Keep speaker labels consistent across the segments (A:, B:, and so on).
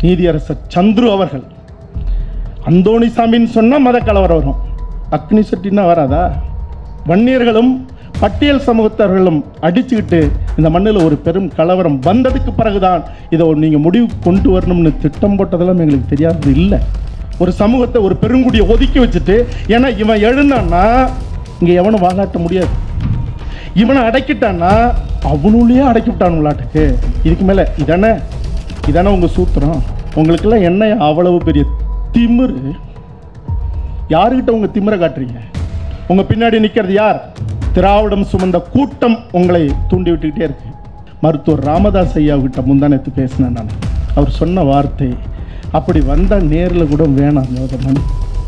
A: நீதியரசர் சந்துரு அவர்கள் அந்தோணிசாமின்னு சொன்னால் மத கலவரம் வரும் அக்னி சட்டின்னா வராதா வன்னியர்களும் பட்டியல் சமூகத்தவர்களும் அடிச்சுக்கிட்டு இந்த மண்ணில் ஒரு பெரும் கலவரம் வந்ததுக்கு பிறகுதான் இதை நீங்கள் முடிவு கொண்டு வரணும்னு திட்டம் போட்டதெல்லாம் எங்களுக்கு தெரியாதது இல்லை ஒரு சமூகத்தை ஒரு பெருங்குடியை ஒதுக்கி வச்சுட்டு ஏன்னா இவன் எழுந்தான்னா இங்கே எவனும் வாழாட்ட முடியாது இவனை அடக்கிட்டான்னா அவனுள்ளேயே அடக்கி விட்டானுங்களாட்டுக்கு இதுக்கு மேலே இதானே இதானே உங்கள் சூத்திரம் உங்களுக்கெல்லாம் என்ன அவ்வளவு பெரிய திமிரு யாருக்கிட்ட உங்கள் திமிரை காட்டுறீங்க உங்கள் பின்னாடி நிற்கிறது யார் திராவிடம் சுமந்த கூட்டம் உங்களை தூண்டி விட்டுக்கிட்டே இருக்கு மருத்துவர் ராமதாஸ் ஐயா கிட்ட முந்தானத்து பேசினேன் நான் அவர் சொன்ன வார்த்தை அப்படி வந்தால் நேரில் கூட வேணாம் யோகமன்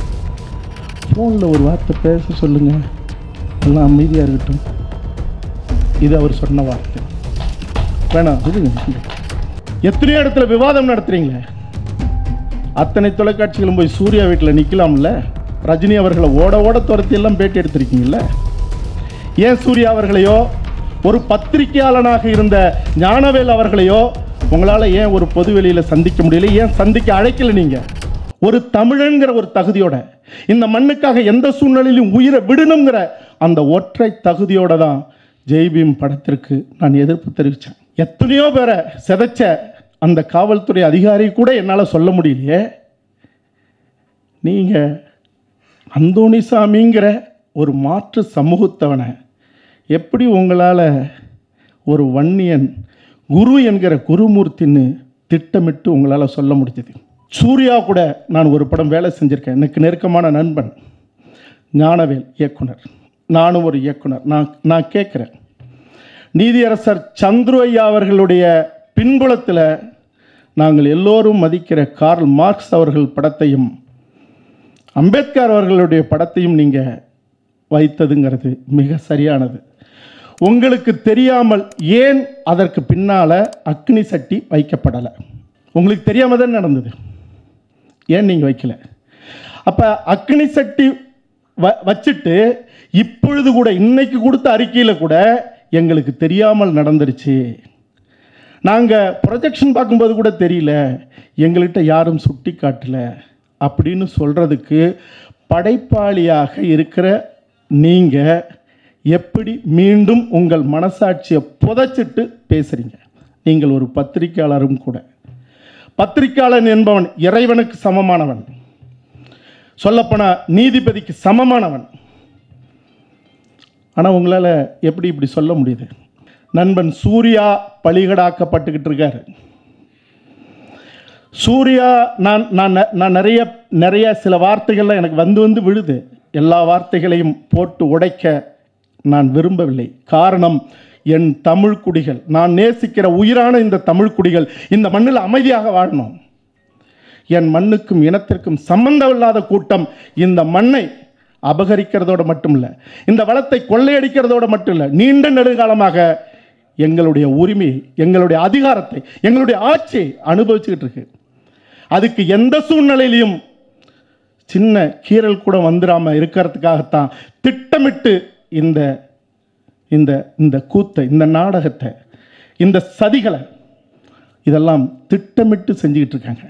A: ஃபோனில் ஒரு வார்த்தை பேச சொல்லுங்க எல்லாம் அமைதியாக இருக்கட்டும் இது அவர் சொன்ன வார்த்தை வேணாம் விடுங்க எத்தனையோ இடத்துல விவாதம் நடத்துறீங்களே அத்தனை தொலைக்காட்சிகளும் போய் சூர்யா வீட்டில் நிற்கலாம்ல ரஜினி அவர்களை ஓட ஓட துரத்தி எல்லாம் பேட்டி எடுத்திருக்கீங்கல்ல ஏன் சூர்யா அவர்களையோ ஒரு பத்திரிகையாளனாக இருந்த ஞானவேல் அவர்களையோ உங்களால் ஏன் ஒரு பொதுவெளியில் சந்திக்க முடியல ஏன் சந்திக்க அழைக்கல நீங்கள் ஒரு தமிழன்கிற ஒரு தகுதியோட இந்த மண்ணுக்காக எந்த சூழ்நிலையிலும் உயிரை விடணுங்கிற அந்த ஒற்றை தகுதியோட தான் ஜெய்பீம் படத்திற்கு நான் எதிர்ப்பு தெரிவித்தேன் எத்தனையோ பேரை சிதைச்ச அந்த காவல்துறை அதிகாரி கூட என்னால் சொல்ல முடியலையே நீங்கள் அந்தோணிசாமிங்கிற ஒரு மாற்று சமூகத்தவனை எப்படி உங்களால் ஒரு வன்னியன் குரு என்கிற குருமூர்த்தின்னு திட்டமிட்டு உங்களால் சொல்ல முடிஞ்சது சூர்யா கூட நான் ஒரு படம் வேலை செஞ்சுருக்கேன் எனக்கு நெருக்கமான நண்பன் ஞானவேல் இயக்குனர் நானும் ஒரு இயக்குனர் நான் நான் கேட்குறேன் நீதியரசர் சந்துரு ஐயா அவர்களுடைய பின்புலத்தில் நாங்கள் எல்லோரும் மதிக்கிற கார்ல் மார்க்ஸ் அவர்கள் படத்தையும் அம்பேத்கர் அவர்களுடைய படத்தையும் நீங்கள் வைத்ததுங்கிறது மிக சரியானது உங்களுக்கு தெரியாமல் ஏன் அதற்கு பின்னால் அக்னி சட்டி வைக்கப்படலை உங்களுக்கு தெரியாமல் தான் நடந்தது ஏன் நீங்கள் வைக்கல அப்போ அக்னி சட்டி வ வச்சுட்டு இப்பொழுது கூட இன்னைக்கு கொடுத்த அறிக்கையில் கூட எங்களுக்கு தெரியாமல் நடந்துருச்சு நாங்கள் ப்ரொஜெக்ஷன் பார்க்கும்போது கூட தெரியல எங்கள்கிட்ட யாரும் சுட்டி காட்டல அப்படின்னு சொல்கிறதுக்கு படைப்பாளியாக இருக்கிற நீங்கள் எப்படி மீண்டும் உங்கள் மனசாட்சியை புதைச்சிட்டு பேசுகிறீங்க நீங்கள் ஒரு பத்திரிக்கையாளரும் கூட பத்திரிக்கையாளன் என்பவன் இறைவனுக்கு சமமானவன் சொல்லப்போனால் நீதிபதிக்கு சமமானவன் ஆனால் உங்களால் எப்படி இப்படி சொல்ல முடியுது நண்பன் சூர்யா பலிகடாக்கப்பட்டுக்கிட்டு இருக்காரு சூர்யா நான் நான் ந- நான் நிறைய நிறைய சில வார்த்தைகள்லாம் எனக்கு வந்து வந்து விழுது எல்லா வார்த்தைகளையும் போட்டு உடைக்க நான் விரும்பவில்லை காரணம் என் தமிழ் குடிகள் நான் நேசிக்கிற உயிரான இந்த தமிழ் குடிகள் இந்த மண்ணில் அமைதியாக வாழணும் என் மண்ணுக்கும் இனத்திற்கும் சம்பந்தம் இல்லாத கூட்டம் இந்த மண்ணை அபகரிக்கிறதோடு மட்டும் இல்லை இந்த வளத்தை கொள்ளையடிக்கிறதோடு மட்டும் இல்லை நீண்ட நெடுங்காலமாக எங்களுடைய உரிமையை எங்களுடைய அதிகாரத்தை எங்களுடைய ஆட்சியை அனுபவிச்சுக்கிட்டு இருக்கு அதுக்கு எந்த சூழ்நிலையிலையும் சின்ன கீறல் கூட வந்துடாம இருக்கிறதுக்காகத்தான் திட்டமிட்டு இந்த இந்த இந்த கூத்தை இந்த நாடகத்தை இந்த சதிகளை இதெல்லாம் திட்டமிட்டு செஞ்சுக்கிட்டு இருக்காங்க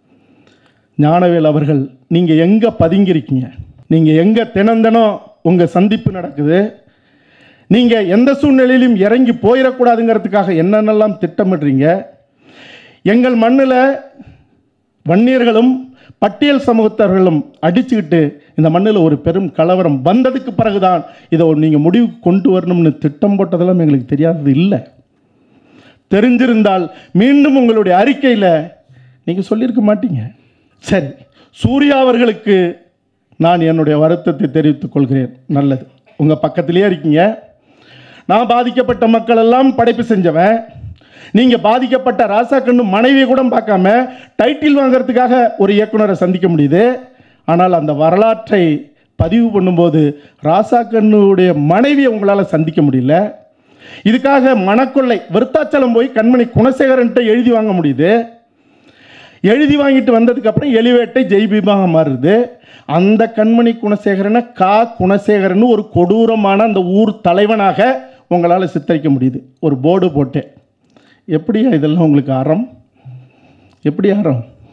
A: ஞானவேல் அவர்கள் நீங்கள் எங்கே பதுங்கியிருக்கீங்க நீங்கள் எங்கே தினந்தனம் உங்கள் சந்திப்பு நடக்குது நீங்கள் எந்த சூழ்நிலையிலும் இறங்கி போயிடக்கூடாதுங்கிறதுக்காக என்னென்னலாம் திட்டமிடுறீங்க எங்கள் மண்ணில் வன்னியர்களும் பட்டியல் சமூகத்தவர்களும் அடிச்சுக்கிட்டு இந்த மண்ணில் ஒரு பெரும் கலவரம் வந்ததுக்கு பிறகுதான் இதை நீங்கள் முடிவுக்கு கொண்டு வரணும்னு திட்டம் போட்டதெல்லாம் எங்களுக்கு தெரியாதது இல்லை தெரிஞ்சிருந்தால் மீண்டும் உங்களுடைய அறிக்கையில் நீங்கள் சொல்லியிருக்க மாட்டீங்க சரி சூர்யா அவர்களுக்கு நான் என்னுடைய வருத்தத்தை தெரிவித்துக் கொள்கிறேன் நல்லது உங்கள் பக்கத்திலேயே இருக்கீங்க நான் பாதிக்கப்பட்ட மக்கள் எல்லாம் படைப்பு செஞ்சவன் நீங்கள் பாதிக்கப்பட்ட ராசா கண்ணு மனைவியை கூட பார்க்காம டைட்டில் வாங்குறதுக்காக ஒரு இயக்குனரை சந்திக்க முடியுது ஆனால் அந்த வரலாற்றை பதிவு பண்ணும்போது ராசா கண்ணுடைய மனைவியை உங்களால் சந்திக்க முடியல இதுக்காக மணக்கொள்ளை விருத்தாச்சலம் போய் கண்மணி குணசேகரன்ட்ட எழுதி வாங்க முடியுது எழுதி வாங்கிட்டு வந்ததுக்கு அப்புறம் எலிவேட்டை ஜெய்பீமாக மாறுது அந்த கண்மணி குணசேகரனை கா குணசேகரன் ஒரு கொடூரமான அந்த ஊர் தலைவனாக உங்களால் சித்தரிக்க முடியுது ஒரு போர்டு போட்டு எப்படியா இதெல்லாம் உங்களுக்கு அறம் எப்படி அறம்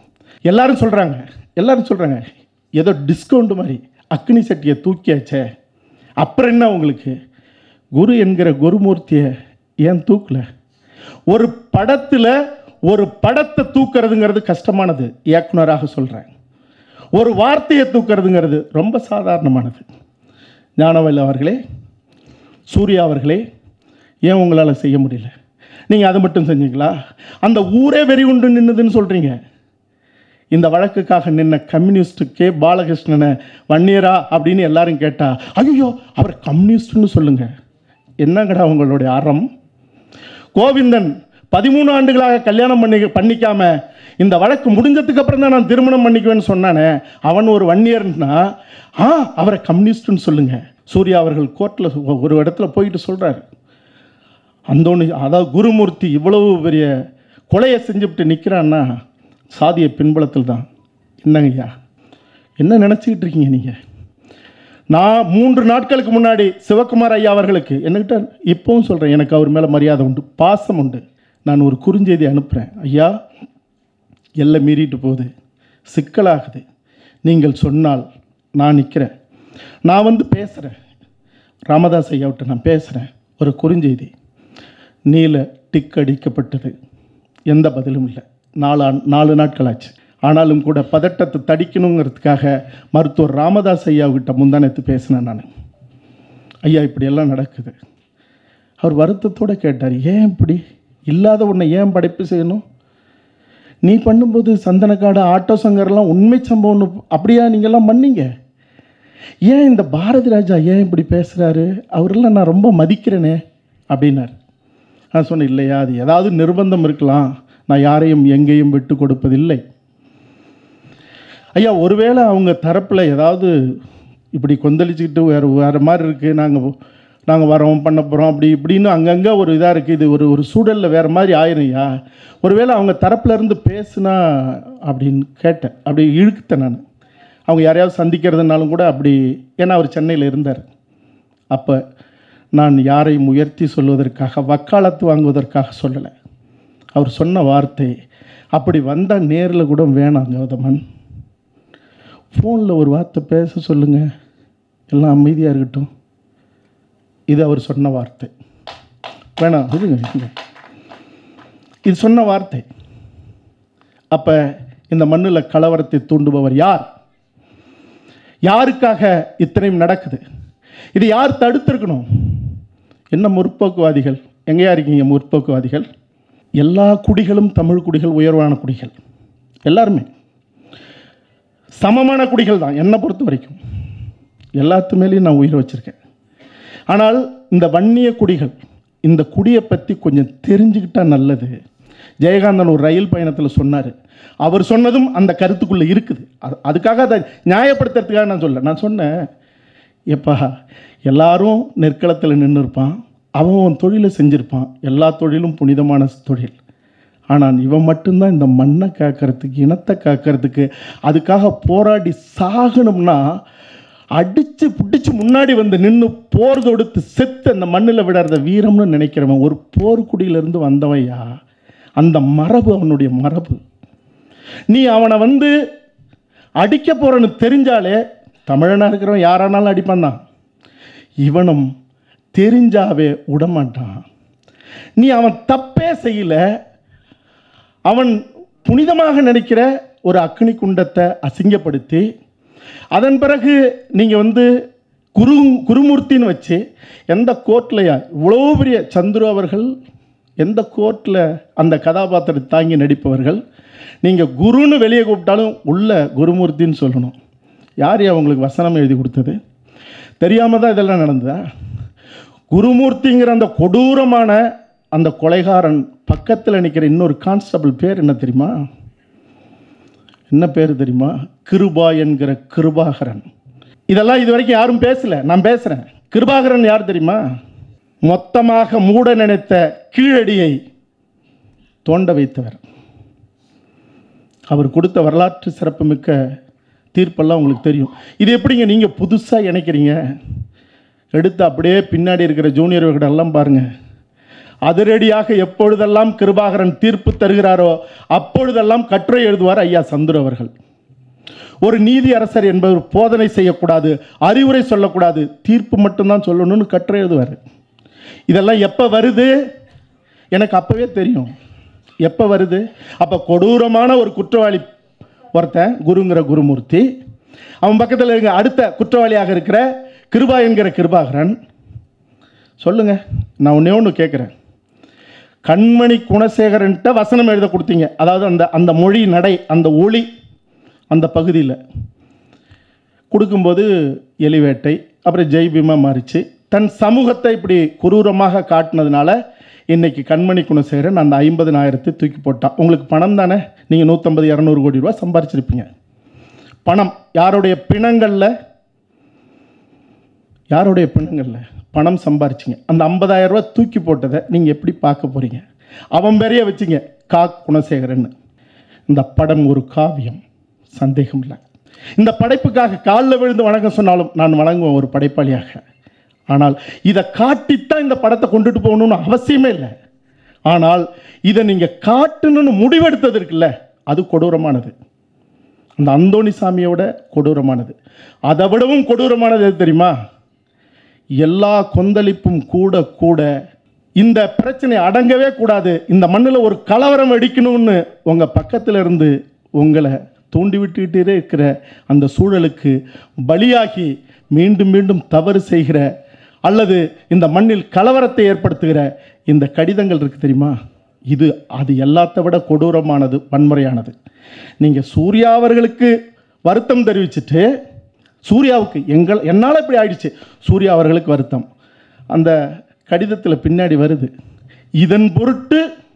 A: எல்லாரும் சொல்கிறாங்க எல்லாரும் சொல்கிறாங்க ஏதோ டிஸ்கவுண்ட் மாதிரி அக்னி சட்டியை தூக்கியாச்சே அப்புறம் என்ன உங்களுக்கு குரு என்கிற குருமூர்த்தியை ஏன் தூக்கல ஒரு படத்தில் ஒரு படத்தை தூக்கிறதுங்கிறது கஷ்டமானது இயக்குனராக சொல்கிறேன் ஒரு வார்த்தையை தூக்கிறதுங்கிறது ரொம்ப சாதாரணமானது ஞானவேல் அவர்களே சூர்யா அவர்களே ஏன் உங்களால் செய்ய முடியல நீங்கள் அதை மட்டும் செஞ்சீங்களா அந்த ஊரே வெறி உண்டு நின்னுதுன்னு சொல்கிறீங்க இந்த வழக்குக்காக நின்ன கம்யூனிஸ்ட் கே பாலகிருஷ்ணனை வன்னியரா அப்படின்னு எல்லாரும் கேட்டா ஐயோ அவர் கம்யூனிஸ்ட்னு சொல்லுங்க என்னங்கடா உங்களுடைய அறம் கோவிந்தன் பதிமூணு ஆண்டுகளாக கல்யாணம் பண்ணி பண்ணிக்காம இந்த வழக்கு முடிஞ்சதுக்கு அப்புறம் தான் நான் திருமணம் பண்ணிக்குவேன்னு சொன்னானே அவன் ஒரு வன்னியர்னா ஆ அவரை கம்யூனிஸ்ட்னு சொல்லுங்க சூர்யா அவர்கள் கோர்ட்டில் ஒரு இடத்துல போயிட்டு சொல்றாரு அந்தோணி அதாவது குருமூர்த்தி இவ்வளவு பெரிய கொலையை செஞ்சுவிட்டு நிற்கிறான்னா சாதிய பின்புலத்தில் தான் என்னங்கய்யா என்ன நினச்சிக்கிட்டு இருக்கீங்க நீங்கள் நான் மூன்று நாட்களுக்கு முன்னாடி சிவகுமார் ஐயா அவர்களுக்கு என்கிட்ட இப்போவும் சொல்கிறேன் எனக்கு அவர் மேலே மரியாதை உண்டு பாசம் உண்டு நான் ஒரு குறுஞ்செய்தி அனுப்புகிறேன் ஐயா எல்லை மீறிட்டு போகுது சிக்கலாகுது நீங்கள் சொன்னால் நான் நிற்கிறேன் நான் வந்து பேசுகிறேன் ராமதாஸ் ஐயாவிட்ட நான் பேசுகிறேன் ஒரு குறுஞ்செய்தி நீல டிக் அடிக்கப்பட்டது எந்த பதிலும் இல்லை நாலு ஆண்- நாலு நாட்கள் ஆச்சு ஆனாலும் கூட பதட்டத்தை தடிக்கணுங்கிறதுக்காக மருத்துவர் ராமதாஸ் ஐயாவுக்கிட்ட முந்தானத்து பேசினேன் நான் ஐயா இப்படியெல்லாம் நடக்குது அவர் வருத்தத்தோடு கேட்டார் ஏன் இப்படி இல்லாத ஒன்றை ஏன் படைப்பு செய்யணும் நீ பண்ணும்போது சந்தனக்காடு ஆட்டோ சங்கர்லாம் உண்மை சம்பவம்னு அப்படியா நீங்கள்லாம் பண்ணீங்க ஏன் இந்த பாரதி ராஜா ஏன் இப்படி பேசுகிறாரு அவரெல்லாம் நான் ரொம்ப மதிக்கிறேனே அப்படின்னார் நான் சொன்னேன் இல்லையா அது ஏதாவது நிர்பந்தம் இருக்கலாம் நான் யாரையும் எங்கேயும் விட்டு கொடுப்பதில்லை ஐயா ஒருவேளை அவங்க தரப்பில் ஏதாவது இப்படி கொந்தளிச்சுக்கிட்டு வேறு வேறு மாதிரி இருக்குது நாங்கள் நாங்கள் வரோம் பண்ண போகிறோம் அப்படி இப்படின்னு அங்கங்கே ஒரு இதாக இருக்குது இது ஒரு ஒரு சூழலில் வேறு மாதிரி ஆயிரும் ஐயா ஒருவேளை அவங்க தரப்புல இருந்து பேசுனா அப்படின்னு கேட்டேன் அப்படி இழுக்குத்தேன் நான் அவங்க யாரையாவது சந்திக்கிறதுனாலும் கூட அப்படி ஏன்னா அவர் சென்னையில் இருந்தார் அப்போ நான் யாரையும் உயர்த்தி சொல்வதற்காக வக்காலத்து வாங்குவதற்காக சொல்லலை அவர் சொன்ன வார்த்தை அப்படி வந்தால் நேரில் கூட வேணாம் கௌதமன் ஃபோனில் ஒரு வார்த்தை பேச சொல்லுங்க எல்லாம் அமைதியாக இருக்கட்டும் இது அவர் சொன்ன வார்த்தை வேணாம் இருங்க இருங்க இது சொன்ன வார்த்தை அப்போ இந்த மண்ணில் கலவரத்தை தூண்டுபவர் யார் யாருக்காக இத்தனையும் நடக்குது இது யார் தடுத்திருக்கணும் என்ன முற்போக்குவாதிகள் எங்கேயா இருக்கீங்க முற்போக்குவாதிகள் எல்லா குடிகளும் தமிழ் குடிகள் உயர்வான குடிகள் எல்லாருமே சமமான குடிகள் தான் என்னை பொறுத்த வரைக்கும் எல்லாத்து மேலேயும் நான் உயிர் வச்சுருக்கேன் ஆனால் இந்த வன்னிய குடிகள் இந்த குடியை பற்றி கொஞ்சம் தெரிஞ்சுக்கிட்டா நல்லது ஜெயகாந்தன் ஒரு ரயில் பயணத்தில் சொன்னார் அவர் சொன்னதும் அந்த கருத்துக்குள்ளே இருக்குது அது அதுக்காக அதை நியாயப்படுத்துறதுக்காக நான் சொல்ல நான் சொன்னேன் எப்பா எல்லாரும் நெற்களத்தில் நின்று இருப்பான் அவன் அவன் தொழிலை செஞ்சுருப்பான் எல்லா தொழிலும் புனிதமான தொழில் ஆனால் இவன் மட்டும்தான் இந்த மண்ணை காக்கிறதுக்கு இனத்தை காக்கிறதுக்கு அதுக்காக போராடி சாகணும்னா அடித்து பிடிச்சி முன்னாடி வந்து நின்று போர் தொடுத்து செத்து அந்த மண்ணில் விடாத வீரம்னு நினைக்கிறவன் ஒரு போர்க்குடியிலிருந்து வந்தவையா அந்த மரபு அவனுடைய மரபு நீ அவனை வந்து அடிக்க போறன்னு தெரிஞ்சாலே தமிழனா இருக்கிறவன் யாரானாலும் அடிப்பான் தான் இவனும் தெரிஞ்சாவே விடமாட்டான் நீ அவன் தப்பே செய்யல அவன் புனிதமாக நினைக்கிற ஒரு அக்னி குண்டத்தை அசிங்கப்படுத்தி அதன் பிறகு நீங்கள் வந்து குரு குருமூர்த்தின்னு வச்சு எந்த கோர்ட்லையா இவ்வளோ பெரிய சந்துரு அவர்கள் எந்த கோர்ட்டில் அந்த கதாபாத்திரத்தை தாங்கி நடிப்பவர்கள் நீங்கள் குருன்னு வெளியே கூப்பிட்டாலும் உள்ள குருமூர்த்தின்னு சொல்லணும் யார் அவங்களுக்கு வசனம் எழுதி கொடுத்தது தெரியாமல் தான் இதெல்லாம் நடந்ததா குருமூர்த்திங்கிற அந்த கொடூரமான அந்த கொலைகாரன் பக்கத்தில் நிற்கிற இன்னொரு கான்ஸ்டபிள் பேர் என்ன தெரியுமா என்ன பேர் தெரியுமா கிருபா என்கிற கிருபாகரன் இதெல்லாம் இது வரைக்கும் யாரும் பேசல நான் பேசுகிறேன் கிருபாகரன் யார் தெரியுமா மொத்தமாக மூட நினைத்த கீழடியை தோண்ட வைத்தவர் அவர் கொடுத்த வரலாற்று சிறப்புமிக்க தீர்ப்பெல்லாம் உங்களுக்கு தெரியும் இது எப்படிங்க நீங்கள் புதுசாக இணைக்கிறீங்க எடுத்து அப்படியே பின்னாடி இருக்கிற ஜூனியர் எல்லாம் பாருங்கள் அதிரடியாக எப்பொழுதெல்லாம் கிருபாகரன் தீர்ப்பு தருகிறாரோ அப்பொழுதெல்லாம் கட்டுரை எழுதுவார் ஐயா சந்துரு அவர்கள் ஒரு நீதி அரசர் என்பவர் போதனை செய்யக்கூடாது அறிவுரை சொல்லக்கூடாது தீர்ப்பு மட்டும்தான் சொல்லணும்னு கட்டுரை எழுதுவார் இதெல்லாம் எப்போ வருது எனக்கு அப்போவே தெரியும் எப்போ வருது அப்போ கொடூரமான ஒரு குற்றவாளி ஒருத்தன் குருங்கிற குருமூர்த்தி அவன் பக்கத்தில் இருக்க அடுத்த குற்றவாளியாக இருக்கிற கிருபா என்கிற கிருபாகரன் சொல்லுங்க நான் ஒன்றே ஒன்று கேட்குறேன் கண்மணி குணசேகரன்ட்ட வசனம் எழுத கொடுத்தீங்க அதாவது அந்த அந்த மொழி நடை அந்த ஒளி அந்த பகுதியில் கொடுக்கும்போது எலிவேட்டை அப்புறம் ஜெய் பீமா மாறிச்சு தன் சமூகத்தை இப்படி குரூரமாக காட்டினதுனால இன்னைக்கு கண்மணி குணசேகரன் அந்த ஐம்பதினாயிரத்தை தூக்கி போட்டான் உங்களுக்கு பணம் தானே நீங்கள் நூற்றம்பது இரநூறு கோடி ரூபா சம்பாரிச்சிருப்பீங்க பணம் யாருடைய பிணங்களில் யாருடைய பிணங்களில் பணம் சம்பாரிச்சிங்க அந்த 50000 ரூபாய் தூக்கி போட்டதை நீங்கள் எப்படி பார்க்க போகிறீங்க அவன் பேரையே வச்சிங்க கா குணசேகரன் இந்த படம் ஒரு காவியம் சந்தேகம் இல்லை இந்த படைப்புக்காக காலில் விழுந்து வணக்கம் சொன்னாலும் நான் வணங்குவேன் ஒரு படைப்பாளியாக ஆனால் இதை காட்டித்தான் இந்த படத்தை கொண்டுட்டு போகணும்னு அவசியமே இல்லை ஆனால் இதை நீங்கள் காட்டணும்னு முடிவெடுத்தது இருக்குல்ல அது கொடூரமானது அந்த அந்தோணி சாமியோட கொடூரமானது அதை விடவும் கொடூரமானது எது தெரியுமா எல்லா கொந்தளிப்பும் கூட கூட இந்த பிரச்சனை அடங்கவே கூடாது இந்த மண்ணில் ஒரு கலவரம் அடிக்கணும்னு உங்கள் பக்கத்தில் இருந்து உங்களை தூண்டி விட்டுக்கிட்டே இருக்கிற அந்த சூழலுக்கு பலியாகி மீண்டும் மீண்டும் தவறு செய்கிற அல்லது இந்த மண்ணில் கலவரத்தை ஏற்படுத்துகிற இந்த கடிதங்கள் இருக்கு தெரியுமா இது அது எல்லாத்த விட கொடூரமானது வன்முறையானது நீங்கள் சூர்யா அவர்களுக்கு வருத்தம் தெரிவிச்சிட்டு சூர்யாவுக்கு எங்கள் என்னால் இப்படி ஆயிடுச்சு சூர்யா அவர்களுக்கு வருத்தம் அந்த கடிதத்தில் பின்னாடி வருது இதன் பொருட்டு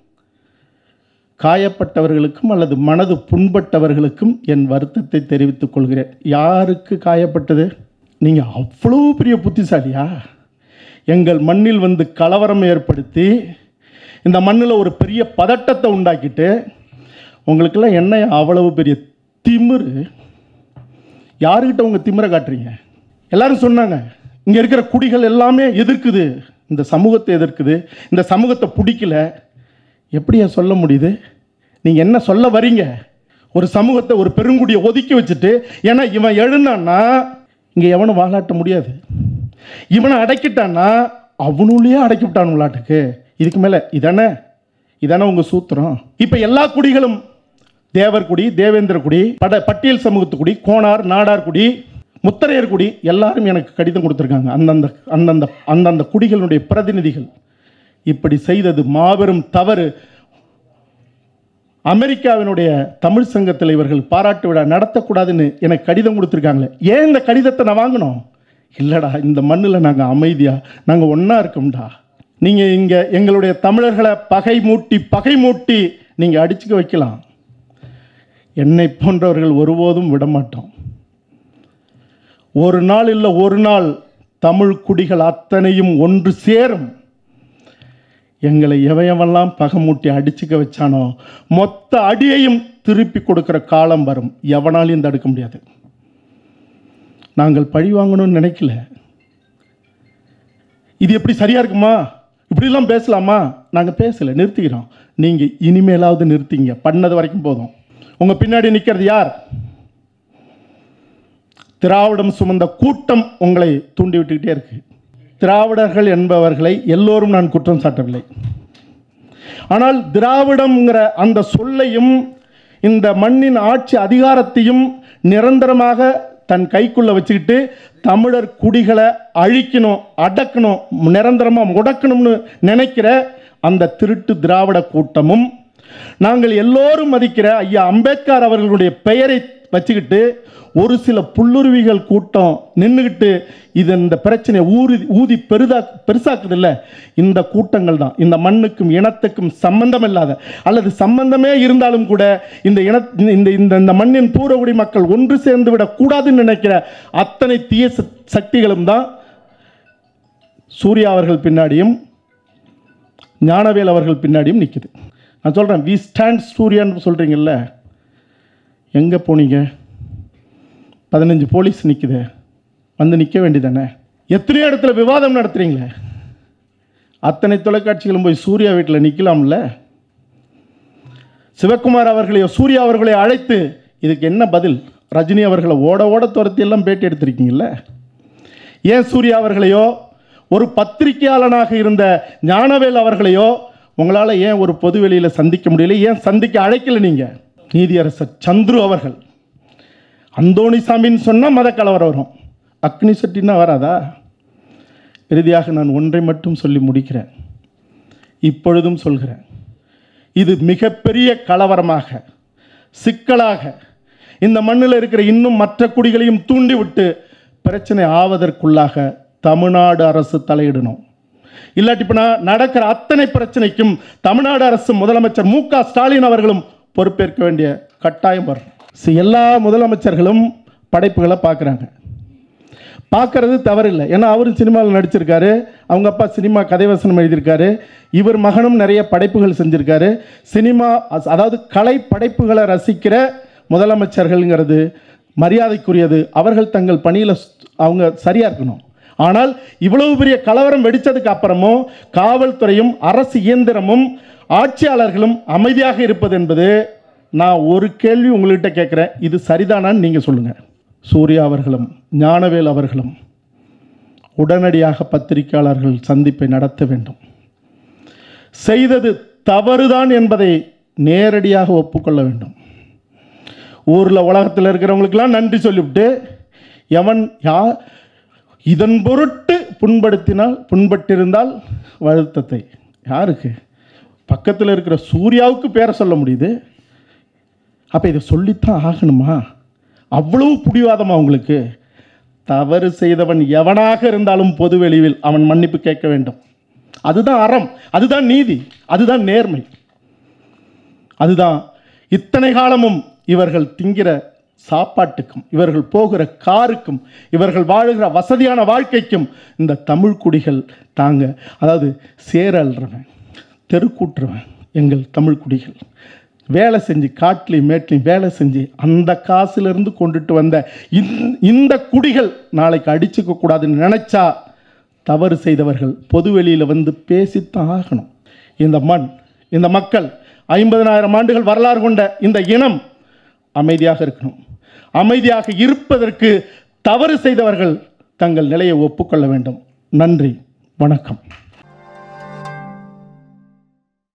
A: காயப்பட்டவர்களுக்கும் அல்லது மனது புண்பட்டவர்களுக்கும் என் வருத்தத்தை தெரிவித்துக் கொள்கிறேன் யாருக்கு காயப்பட்டது நீங்கள் அவ்வளோ பெரிய புத்திசாலியா எங்கள் மண்ணில் வந்து கலவரம் ஏற்படுத்தி இந்த மண்ணில் ஒரு பெரிய பதட்டத்தை உண்டாக்கிட்டு உங்களுக்கெல்லாம் என்ன அவ்வளவு பெரிய திமிரு யாருக்கிட்ட உங்கள் திமிரை காட்டுறீங்க எல்லாரும் சொன்னாங்க இங்கே இருக்கிற குடிகள் எல்லாமே எதிர்க்குது இந்த சமூகத்தை எதிர்க்குது இந்த சமூகத்தை பிடிக்கல எப்படியா சொல்ல முடியுது நீங்கள் என்ன சொல்ல வரீங்க ஒரு சமூகத்தை ஒரு பெருங்குடியை ஒதுக்கி வச்சுட்டு ஏன்னா இவன் எழுந்தான்னா இங்கே எவனும் வாழாட்ட முடியாது இவனை அடக்கிட்டான்னா அவனுள்ளேயே அடக்கி விட்டானுங்களாட்டுக்கு இதுக்கு மேலே இதானே இதானே உங்கள் சூத்திரம் இப்போ எல்லா குடிகளும் தேவர் குடி தேவேந்திர குடி பட பட்டியல் சமூகத்து குடி கோனார் நாடார் குடி முத்தரையர் குடி எல்லாரும் எனக்கு கடிதம் கொடுத்துருக்காங்க அந்தந்த அந்தந்த அந்தந்த குடிகளுடைய பிரதிநிதிகள் இப்படி செய்தது மாபெரும் தவறு அமெரிக்காவினுடைய தமிழ் சங்கத்தில் இவர்கள் பாராட்டு விழா நடத்தக்கூடாதுன்னு எனக்கு கடிதம் கொடுத்துருக்காங்களே ஏன் இந்த கடிதத்தை நான் வாங்கணும் இல்லைடா இந்த மண்ணில் நாங்கள் அமைதியாக நாங்கள் ஒன்றா இருக்கோம்டா நீங்கள் இங்கே எங்களுடைய தமிழர்களை பகை மூட்டி பகை மூட்டி நீங்கள் அடிச்சுக்க வைக்கலாம் என்னை போன்றவர்கள் ஒருபோதும் விடமாட்டோம் ஒரு நாள் இல்லை ஒரு நாள் தமிழ் குடிகள் அத்தனையும் ஒன்று சேரும் எங்களை எவையவெல்லாம் பகமூட்டி அடிச்சுக்க வச்சானோ மொத்த அடியையும் திருப்பி கொடுக்கிற காலம் வரும் எவனாலையும் தடுக்க முடியாது நாங்கள் பழி வாங்கணும்னு நினைக்கல இது எப்படி சரியா இருக்குமா இப்படிலாம் பேசலாமா நாங்கள் பேசல நிறுத்திக்கிறோம் நீங்கள் இனிமேலாவது நிறுத்திங்க பண்ணது வரைக்கும் போதும் உங்கள் பின்னாடி நிற்கிறது யார் திராவிடம் சுமந்த கூட்டம் உங்களை தூண்டி விட்டுக்கிட்டே இருக்கு திராவிடர்கள் என்பவர்களை எல்லோரும் நான் குற்றம் சாட்டவில்லை ஆனால் திராவிடம்ங்கிற அந்த சொல்லையும் இந்த மண்ணின் ஆட்சி அதிகாரத்தையும் நிரந்தரமாக தன் கைக்குள்ள வச்சுக்கிட்டு தமிழர் குடிகளை அழிக்கணும் அடக்கணும் நிரந்தரமாக முடக்கணும்னு நினைக்கிற அந்த திருட்டு திராவிட கூட்டமும் நாங்கள் எல்லோரும் மதிக்கிற ஐயா அம்பேத்கர் அவர்களுடைய பெயரை வச்சுக்கிட்டு ஒரு சில புல்லுருவிகள் கூட்டம் நின்றுக்கிட்டு இது இந்த பிரச்சனையை ஊறி ஊதி பெரிதா பெருசாக்குதில்ல இந்த கூட்டங்கள் தான் இந்த மண்ணுக்கும் இனத்துக்கும் சம்பந்தம் இல்லாத அல்லது சம்பந்தமே இருந்தாலும் கூட இந்த இன இந்த இந்த இந்த மண்ணின் பூரகுடி மக்கள் ஒன்று சேர்ந்து விடக்கூடாதுன்னு நினைக்கிற அத்தனை தீய சக்- சக்திகளும் தான் சூர்யா அவர்கள் பின்னாடியும் ஞானவேல் அவர்கள் பின்னாடியும் நிற்குது நான் சொல்கிறேன் வி ஸ்டாண்ட் சூர்யான்னு சொல்கிறீங்கல்ல எங்கே போனீங்க பதினஞ்சு போலீஸ் நிற்குது வந்து நிற்க வேண்டியதானே எத்தனையோ இடத்துல விவாதம் நடத்துறீங்களே அத்தனை தொலைக்காட்சிகளும் போய் சூர்யா வீட்டில் நிற்கலாம்ல சிவகுமார் அவர்களையோ சூர்யா அவர்களை அழைத்து இதுக்கு என்ன பதில் ரஜினி அவர்களை ஓட ஓட துரத்தி எல்லாம் பேட்டி எடுத்திருக்கீங்கல்ல ஏன் சூர்யா அவர்களையோ ஒரு பத்திரிகையாளனாக இருந்த ஞானவேல் அவர்களையோ உங்களால் ஏன் ஒரு பொது வெளியில் சந்திக்க முடியல ஏன் சந்திக்க அழைக்கல நீங்கள் நீதியரசர் சந்துரு அவர்கள் அந்தோணிசாமின்னு சொன்னால் மத கலவரம் வரும் அக்னி சட்டின்னா வராதா இறுதியாக நான் ஒன்றை மட்டும் சொல்லி முடிக்கிறேன் இப்பொழுதும் சொல்கிறேன் இது மிகப்பெரிய கலவரமாக சிக்கலாக இந்த மண்ணில் இருக்கிற இன்னும் மற்ற குடிகளையும் தூண்டிவிட்டு பிரச்சனை ஆவதற்குள்ளாக தமிழ்நாடு அரசு தலையிடணும் இல்லாட்டி இப்போ நான் நடக்கிற அத்தனை பிரச்சனைக்கும் தமிழ்நாடு அரசு முதலமைச்சர் மு க ஸ்டாலின் அவர்களும் பொறுப்பேற்க வேண்டிய கட்டாயம் வரும் சி- எல்லா முதலமைச்சர்களும் படைப்புகளை பார்க்குறாங்க பார்க்கறது தவறில்லை ஏன்னா அவரும் சினிமாவில் நடிச்சிருக்காரு அவங்க அப்பா சினிமா கதைவசனம் எழுதியிருக்காரு இவர் மகனும் நிறைய படைப்புகள் செஞ்சிருக்காரு சினிமா அஸ்- அதாவது கலை படைப்புகளை ரசிக்கிற முதலமைச்சர்கள்ங்கிறது மரியாதைக்குரியது அவர்கள் தங்கள் பணியில் அவங்க சரியாக இருக்கணும் ஆனால் இவ்வளவு பெரிய கலவரம் வெடித்ததுக்கு அப்புறமும் காவல்துறையும் அரசு இயந்திரமும் ஆட்சியாளர்களும் அமைதியாக இருப்பது என்பது நான் ஒரு கேள்வி உங்கள்கிட்ட கேட்குறேன் இது சரிதானான்னு நீங்கள் சொல்லுங்கள் சூர்யா அவர்களும் ஞானவேல் அவர்களும் உடனடியாக பத்திரிகையாளர்கள் சந்திப்பை நடத்த வேண்டும் செய்தது தவறுதான் என்பதை நேரடியாக ஒப்புக்கொள்ள வேண்டும் ஊரில் உலகத்தில் இருக்கிறவங்களுக்கெல்லாம் நன்றி சொல்லிவிட்டு எவன் யா இதன் பொருட்டு புண்படுத்தினால் புண்பட்டிருந்தால் வருத்தத்தை யாருக்கு பக்கத்தில் இருக்கிற சூர்யாவுக்கு பேரை சொல்ல முடியுது அப்போ இதை சொல்லித்தான் ஆகணுமா அவ்வளவு புடிவாதமா உங்களுக்கு தவறு செய்தவன் எவனாக இருந்தாலும் பொது வெளியில் அவன் மன்னிப்பு கேட்க வேண்டும் அதுதான் அறம் அதுதான் நீதி அதுதான் நேர்மை அதுதான் இத்தனை காலமும் இவர்கள் திங்கிற சாப்பாட்டுக்கும் இவர்கள் போகிற காருக்கும் இவர்கள் வாழுகிற வசதியான வாழ்க்கைக்கும் இந்த தமிழ் குடிகள் தாங்க அதாவது சேர அல்றவன் தெருக்கூட்டுறவன் எங்கள் தமிழ் குடிகள் வேலை செஞ்சு காட்டுலையும் மேட்லையும் வேலை செஞ்சு அந்த காசுலேருந்து கொண்டுட்டு வந்த இந்த- இந்த குடிகள் நாளைக்கு அடிச்சுக்க கூடாதுன்னு நினச்சா தவறு செய்தவர்கள் பொது வெளியில் வந்து பேசித்தான் ஆகணும் இந்த மண் இந்த மக்கள் ஐம்பதனாயிரம் ஆண்டுகள் வரலாறு கொண்ட இந்த இனம் அமைதியாக இருக்கணும் அமைதியாக இருப்பதற்கு தவறு செய்தவர்கள் தங்கள் நிலையை ஒப்புக்கொள்ள வேண்டும் நன்றி வணக்கம்